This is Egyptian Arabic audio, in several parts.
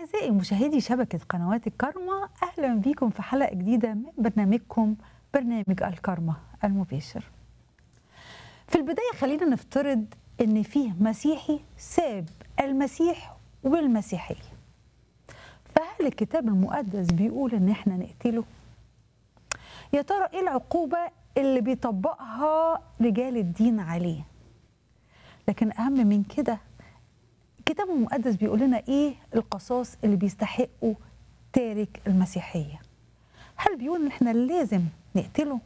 أعزائي مشاهدي شبكة قنوات الكرمة أهلا بكم في حلقة جديدة من برنامجكم برنامج الكرمة المباشر في البداية خلينا نفترض إن فيه مسيحي ساب المسيح والمسيحية فهل الكتاب المقدس بيقول إن إحنا نقتله؟ يا ترى إيه العقوبة اللي بيطبقها رجال الدين عليه؟ لكن أهم من كده الكتاب المقدس بيقول لنا ايه القصاص اللي بيستحقه تارك المسيحيه هل بيقول ان احنا لازم نقتله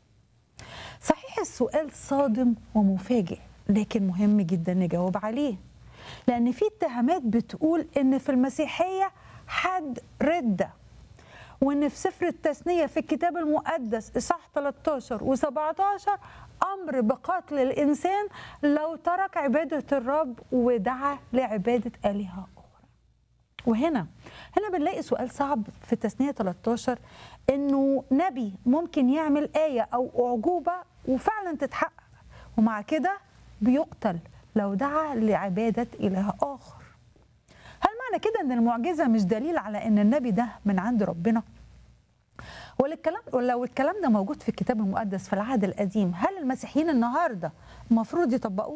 صحيح السؤال صادم ومفاجئ لكن مهم جدا نجاوب عليه لان في اتهامات بتقول ان في المسيحيه حد رده وان في سفر التثنيه في الكتاب المقدس اصحاح 13 و17 امر بقتل الانسان لو ترك عباده الرب ودعا لعباده الهه اخرى. وهنا هنا بنلاقي سؤال صعب في تثنيه 13 انه نبي ممكن يعمل ايه او اعجوبه وفعلا تتحقق ومع كده بيقتل لو دعا لعباده اله اخر. هل معنى كده ان المعجزه مش دليل على ان النبي ده من عند ربنا؟ ولا الكلام ولو الكلام ده موجود في الكتاب المقدس في العهد القديم هل المسيحيين النهارده المفروض يطبقوه؟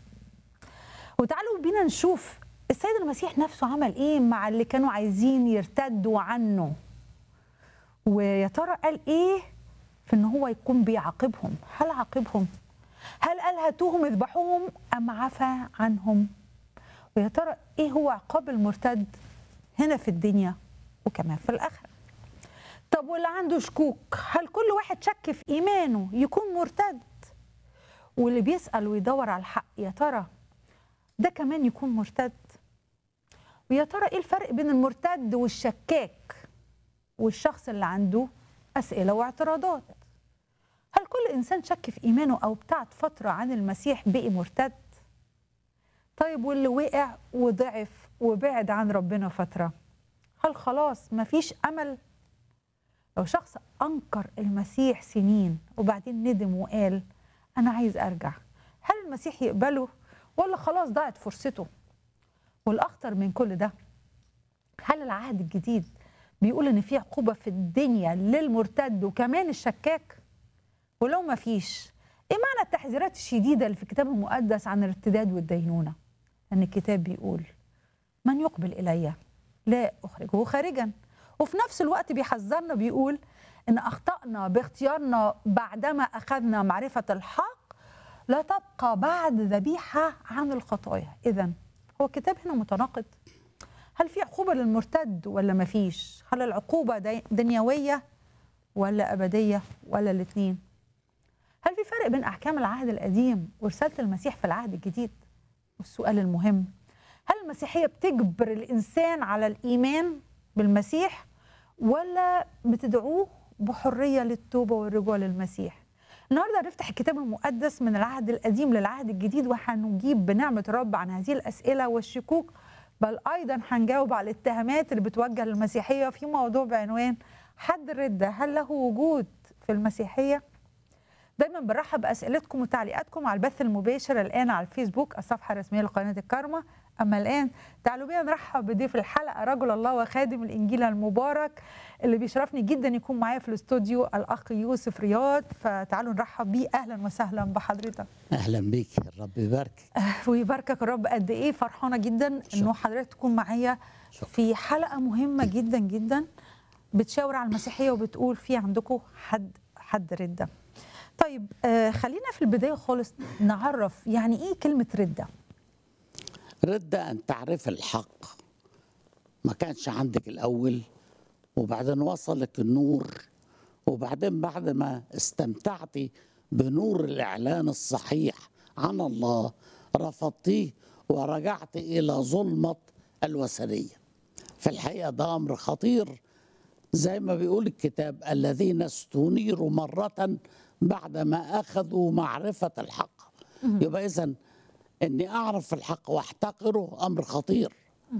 وتعالوا بينا نشوف السيد المسيح نفسه عمل ايه مع اللي كانوا عايزين يرتدوا عنه ويا ترى قال ايه في ان هو يكون بيعاقبهم هل عاقبهم هل قال هاتوهم اذبحوهم ام عفى عنهم ويا ترى ايه هو عقاب المرتد هنا في الدنيا وكمان في الاخره طب واللي عنده شكوك هل كل واحد شك في ايمانه يكون مرتد واللي بيسال ويدور على الحق يا ترى ده كمان يكون مرتد ويا ترى ايه الفرق بين المرتد والشكاك والشخص اللي عنده اسئله واعتراضات هل كل انسان شك في ايمانه او ابتعد فتره عن المسيح بقي مرتد طيب واللي وقع وضعف وبعد عن ربنا فتره هل خلاص مفيش امل لو شخص انكر المسيح سنين وبعدين ندم وقال انا عايز ارجع هل المسيح يقبله ولا خلاص ضاعت فرصته والاخطر من كل ده هل العهد الجديد بيقول ان في عقوبه في الدنيا للمرتد وكمان الشكاك ولو ما فيش ايه معنى التحذيرات الشديده اللي في الكتاب المقدس عن الارتداد والدينونه ان الكتاب بيقول من يقبل الي لا اخرجه خارجا وفي نفس الوقت بيحذرنا بيقول ان اخطانا باختيارنا بعدما اخذنا معرفه الحق لا تبقى بعد ذبيحه عن الخطايا اذا هو الكتاب هنا متناقض هل في عقوبه للمرتد ولا ما فيش هل العقوبه دنيويه ولا ابديه ولا الاثنين هل في فرق بين احكام العهد القديم ورساله المسيح في العهد الجديد والسؤال المهم هل المسيحيه بتجبر الانسان على الايمان بالمسيح ولا بتدعوه بحريه للتوبه والرجوع للمسيح النهارده هنفتح الكتاب المقدس من العهد القديم للعهد الجديد وهنجيب بنعمه الرب عن هذه الاسئله والشكوك بل ايضا هنجاوب على الاتهامات اللي بتوجه للمسيحيه في موضوع بعنوان حد الرده هل له وجود في المسيحيه؟ دايما برحب باسئلتكم وتعليقاتكم على البث المباشر الان على الفيسبوك الصفحه الرسميه لقناه الكرمه اما الان تعالوا بينا نرحب بضيف الحلقه رجل الله وخادم الانجيل المبارك اللي بيشرفني جدا يكون معايا في الاستوديو الاخ يوسف رياض فتعالوا نرحب بيه اهلا وسهلا بحضرتك اهلا بيك الرب يباركك ويباركك الرب قد ايه فرحانه جدا انه حضرتك تكون معايا في حلقه مهمه جدا جدا بتشاور على المسيحيه وبتقول في عندكم حد حد رده طيب آه خلينا في البدايه خالص نعرف يعني ايه كلمه رده رده ان تعرف الحق ما كانش عندك الاول وبعدين وصلك النور وبعدين بعد ما استمتعتي بنور الاعلان الصحيح عن الله رفضتيه ورجعت الى ظلمه الوثنيه في الحقيقه ده امر خطير زي ما بيقول الكتاب الذين استنيروا مره بعدما اخذوا معرفه الحق يبقى اذا اني اعرف الحق واحتقره امر خطير